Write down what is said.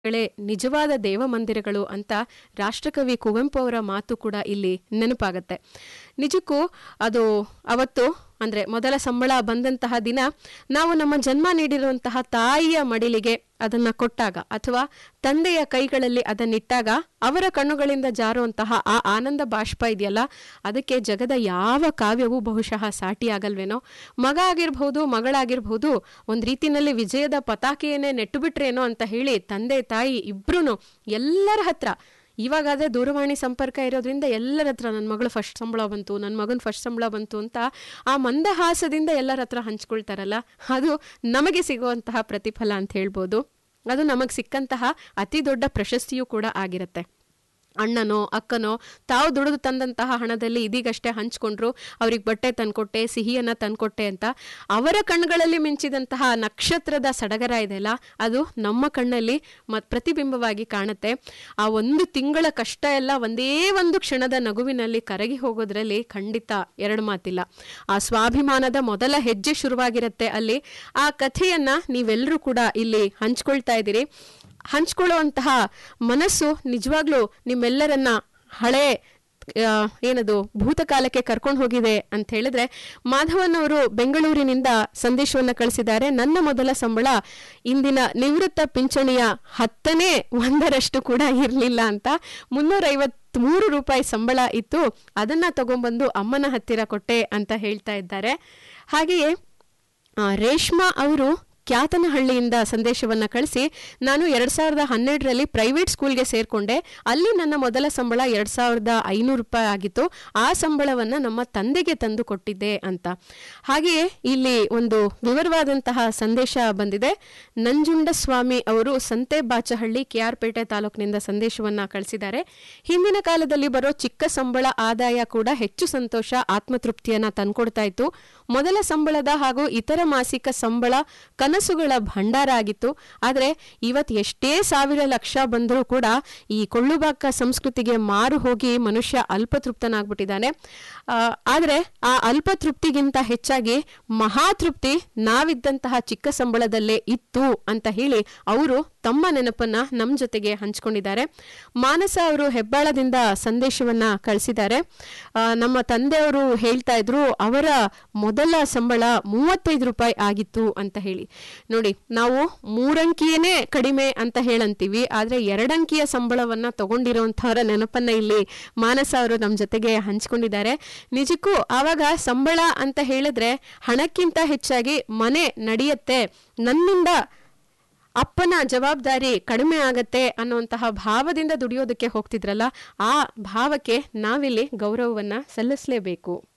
ಗಳೇ ನಿಜವಾದ ದೇವಮಂದಿರಗಳು ಅಂತ ರಾಷ್ಟ್ರಕವಿ ಕುವೆಂಪು ಅವರ ಮಾತು ಕೂಡ ಇಲ್ಲಿ ನೆನಪಾಗತ್ತೆ ನಿಜಕ್ಕೂ ಅದು ಅವತ್ತು ಅಂದ್ರೆ ಮೊದಲ ಸಂಬಳ ಬಂದಂತಹ ದಿನ ನಾವು ನಮ್ಮ ಜನ್ಮ ನೀಡಿರುವಂತಹ ತಾಯಿಯ ಮಡಿಲಿಗೆ ಅದನ್ನ ಕೊಟ್ಟಾಗ ಅಥವಾ ತಂದೆಯ ಕೈಗಳಲ್ಲಿ ಅದನ್ನಿಟ್ಟಾಗ ಅವರ ಕಣ್ಣುಗಳಿಂದ ಜಾರುವಂತಹ ಆ ಆನಂದ ಬಾಷ್ಪ ಇದೆಯಲ್ಲ ಅದಕ್ಕೆ ಜಗದ ಯಾವ ಕಾವ್ಯವೂ ಬಹುಶಃ ಸಾಟಿಯಾಗಲ್ವೇನೋ ಮಗ ಆಗಿರ್ಬಹುದು ಮಗಳಾಗಿರ್ಬಹುದು ಒಂದ್ ರೀತಿನಲ್ಲಿ ವಿಜಯದ ಪತಾಕೆಯನ್ನೇ ನೆಟ್ಟು ಬಿಟ್ರೇನೋ ಅಂತ ಹೇಳಿ ತಂದೆ ತಾಯಿ ಇಬ್ರು ಎಲ್ಲರ ಹತ್ರ ಇವಾಗಾದ್ರೆ ದೂರವಾಣಿ ಸಂಪರ್ಕ ಇರೋದ್ರಿಂದ ಎಲ್ಲರ ಹತ್ರ ನನ್ನ ಮಗಳು ಫಸ್ಟ್ ಸಂಬಳ ಬಂತು ನನ್ನ ಮಗನ ಫಸ್ಟ್ ಸಂಬಳ ಬಂತು ಅಂತ ಆ ಮಂದಹಾಸದಿಂದ ಎಲ್ಲರ ಹತ್ರ ಹಂಚ್ಕೊಳ್ತಾರಲ್ಲ ಅದು ನಮಗೆ ಸಿಗುವಂತಹ ಪ್ರತಿಫಲ ಅಂತ ಹೇಳ್ಬೋದು ಅದು ನಮಗೆ ಸಿಕ್ಕಂತಹ ಅತಿ ದೊಡ್ಡ ಪ್ರಶಸ್ತಿಯೂ ಕೂಡ ಆಗಿರುತ್ತೆ ಅಣ್ಣನೋ ಅಕ್ಕನೋ ತಾವು ದುಡಿದು ತಂದಂತಹ ಹಣದಲ್ಲಿ ಇದೀಗಷ್ಟೇ ಹಂಚ್ಕೊಂಡ್ರು ಅವ್ರಿಗೆ ಬಟ್ಟೆ ತಂದ್ಕೊಟ್ಟೆ ಸಿಹಿಯನ್ನ ತಂದ್ಕೊಟ್ಟೆ ಅಂತ ಅವರ ಕಣ್ಗಳಲ್ಲಿ ಮಿಂಚಿದಂತಹ ನಕ್ಷತ್ರದ ಸಡಗರ ಇದೆಯಲ್ಲ ಅದು ನಮ್ಮ ಕಣ್ಣಲ್ಲಿ ಮತ್ ಪ್ರತಿಬಿಂಬವಾಗಿ ಕಾಣುತ್ತೆ ಆ ಒಂದು ತಿಂಗಳ ಕಷ್ಟ ಎಲ್ಲ ಒಂದೇ ಒಂದು ಕ್ಷಣದ ನಗುವಿನಲ್ಲಿ ಕರಗಿ ಹೋಗೋದ್ರಲ್ಲಿ ಖಂಡಿತ ಎರಡು ಮಾತಿಲ್ಲ ಆ ಸ್ವಾಭಿಮಾನದ ಮೊದಲ ಹೆಜ್ಜೆ ಶುರುವಾಗಿರುತ್ತೆ ಅಲ್ಲಿ ಆ ಕಥೆಯನ್ನ ನೀವೆಲ್ಲರೂ ಕೂಡ ಇಲ್ಲಿ ಹಂಚ್ಕೊಳ್ತಾ ಇದ್ದೀರಿ ಹಂಚ್ಕೊಳ್ಳುವಂತಹ ಮನಸ್ಸು ನಿಜವಾಗ್ಲೂ ನಿಮ್ಮೆಲ್ಲರನ್ನ ಹಳೆ ಆ, ಏನದು ಭೂತಕಾಲಕ್ಕೆ ಕರ್ಕೊಂಡು ಹೋಗಿದೆ ಅಂತ ಹೇಳಿದ್ರೆ ಮಾಧವನ್ ಅವರು ಬೆಂಗಳೂರಿನಿಂದ ಸಂದೇಶವನ್ನ ಕಳಿಸಿದ್ದಾರೆ ನನ್ನ ಮೊದಲ ಸಂಬಳ ಇಂದಿನ ನಿವೃತ್ತ ಪಿಂಚಣಿಯ ಹತ್ತನೇ ಒಂದರಷ್ಟು ಕೂಡ ಇರಲಿಲ್ಲ ಅಂತ ಮುನ್ನೂರ ಮೂರು ರೂಪಾಯಿ ಸಂಬಳ ಇತ್ತು ಅದನ್ನ ತಗೊಂಡ್ಬಂದು ಅಮ್ಮನ ಹತ್ತಿರ ಕೊಟ್ಟೆ ಅಂತ ಹೇಳ್ತಾ ಇದ್ದಾರೆ ಹಾಗೆಯೇ ಆ, ರೇಷ್ಮಾ ಅವರು ಕ್ಯಾತನಹಳ್ಳಿಯಿಂದ ಸಂದೇಶವನ್ನ ಕಳಿಸಿ ನಾನು ಎರಡ್ ಸಾವಿರದ ಹನ್ನೆರಡರಲ್ಲಿ ಪ್ರೈವೇಟ್ ಸ್ಕೂಲ್ಗೆ ಸೇರ್ಕೊಂಡೆ ಅಲ್ಲಿ ನನ್ನ ಮೊದಲ ಸಂಬಳ ಎರಡ್ ಸಾವಿರದ ಐನೂರು ರೂಪಾಯಿ ಆಗಿತ್ತು ಆ ಸಂಬಳವನ್ನ ನಮ್ಮ ತಂದೆಗೆ ತಂದು ಕೊಟ್ಟಿದ್ದೆ ಅಂತ ಹಾಗೆಯೇ ಇಲ್ಲಿ ಒಂದು ವಿವರವಾದಂತಹ ಸಂದೇಶ ಬಂದಿದೆ ನಂಜುಂಡಸ್ವಾಮಿ ಅವರು ಸಂತೆ ಬಾಚಹಳ್ಳಿ ಕೆಆರ್ ಪೇಟೆ ತಾಲೂಕಿನಿಂದ ಸಂದೇಶವನ್ನ ಕಳಿಸಿದ್ದಾರೆ ಹಿಂದಿನ ಕಾಲದಲ್ಲಿ ಬರೋ ಚಿಕ್ಕ ಸಂಬಳ ಆದಾಯ ಕೂಡ ಹೆಚ್ಚು ಸಂತೋಷ ಆತ್ಮತೃಪ್ತಿಯನ್ನ ತಂದ್ಕೊಡ್ತಾ ಇತ್ತು ಮೊದಲ ಸಂಬಳದ ಹಾಗೂ ಇತರ ಮಾಸಿಕ ಸಂಬಳ ಕನಸುಗಳ ಭಂಡಾರ ಆಗಿತ್ತು ಆದ್ರೆ ಇವತ್ ಎಷ್ಟೇ ಸಾವಿರ ಲಕ್ಷ ಬಂದರೂ ಕೂಡ ಈ ಕೊಳ್ಳುಬಾಕ ಸಂಸ್ಕೃತಿಗೆ ಮಾರು ಹೋಗಿ ಮನುಷ್ಯ ಅಲ್ಪತೃಪ್ತನಾಗ್ಬಿಟ್ಟಿದ್ದಾನೆ ಆ, ಆದ್ರೆ ಆ ಅಲ್ಪತೃಪ್ತಿಗಿಂತ ಹೆಚ್ಚಾಗಿ ಮಹಾತೃಪ್ತಿ ನಾವಿದ್ದಂತಹ ಚಿಕ್ಕ ಸಂಬಳದಲ್ಲೇ ಇತ್ತು ಅಂತ ಹೇಳಿ ಅವರು ತಮ್ಮ ನೆನಪನ್ನ ನಮ್ ಜೊತೆಗೆ ಹಂಚ್ಕೊಂಡಿದ್ದಾರೆ ಮಾನಸ ಅವರು ಹೆಬ್ಬಾಳದಿಂದ ಸಂದೇಶವನ್ನ ಕಳಿಸಿದ್ದಾರೆ ಆ, ನಮ್ಮ ತಂದೆಯವರು ಹೇಳ್ತಾ ಇದ್ರು ಅವರ ಮೊದಲ ಸಂಬಳ ಮೂವತ್ತೈದು ರೂಪಾಯಿ ಆಗಿತ್ತು ಅಂತ ಹೇಳಿ ನೋಡಿ ನಾವು ಮೂರಂಕಿಯೇ ಕಡಿಮೆ ಅಂತ ಹೇಳಂತೀವಿ ಆದ್ರೆ ಎರಡಂಕಿಯ ಸಂಬಳವನ್ನ ತಗೊಂಡಿರುವಂತಹವರ ನೆನಪನ್ನ ಇಲ್ಲಿ ಮಾನಸ ಅವರು ನಮ್ಮ ಜೊತೆಗೆ ಹಂಚ್ಕೊಂಡಿದ್ದಾರೆ ನಿಜಕ್ಕೂ ಆವಾಗ ಸಂಬಳ ಅಂತ ಹೇಳಿದ್ರೆ ಹಣಕ್ಕಿಂತ ಹೆಚ್ಚಾಗಿ ಮನೆ ನಡೆಯುತ್ತೆ ನನ್ನಿಂದ ಅಪ್ಪನ ಜವಾಬ್ದಾರಿ ಕಡಿಮೆ ಆಗತ್ತೆ ಅನ್ನುವಂತಹ ಭಾವದಿಂದ ದುಡಿಯೋದಕ್ಕೆ ಹೋಗ್ತಿದ್ರಲ್ಲ ಆ ಭಾವಕ್ಕೆ ನಾವಿಲ್ಲಿ ಗೌರವವನ್ನ ಸಲ್ಲಿಸಲೇಬೇಕು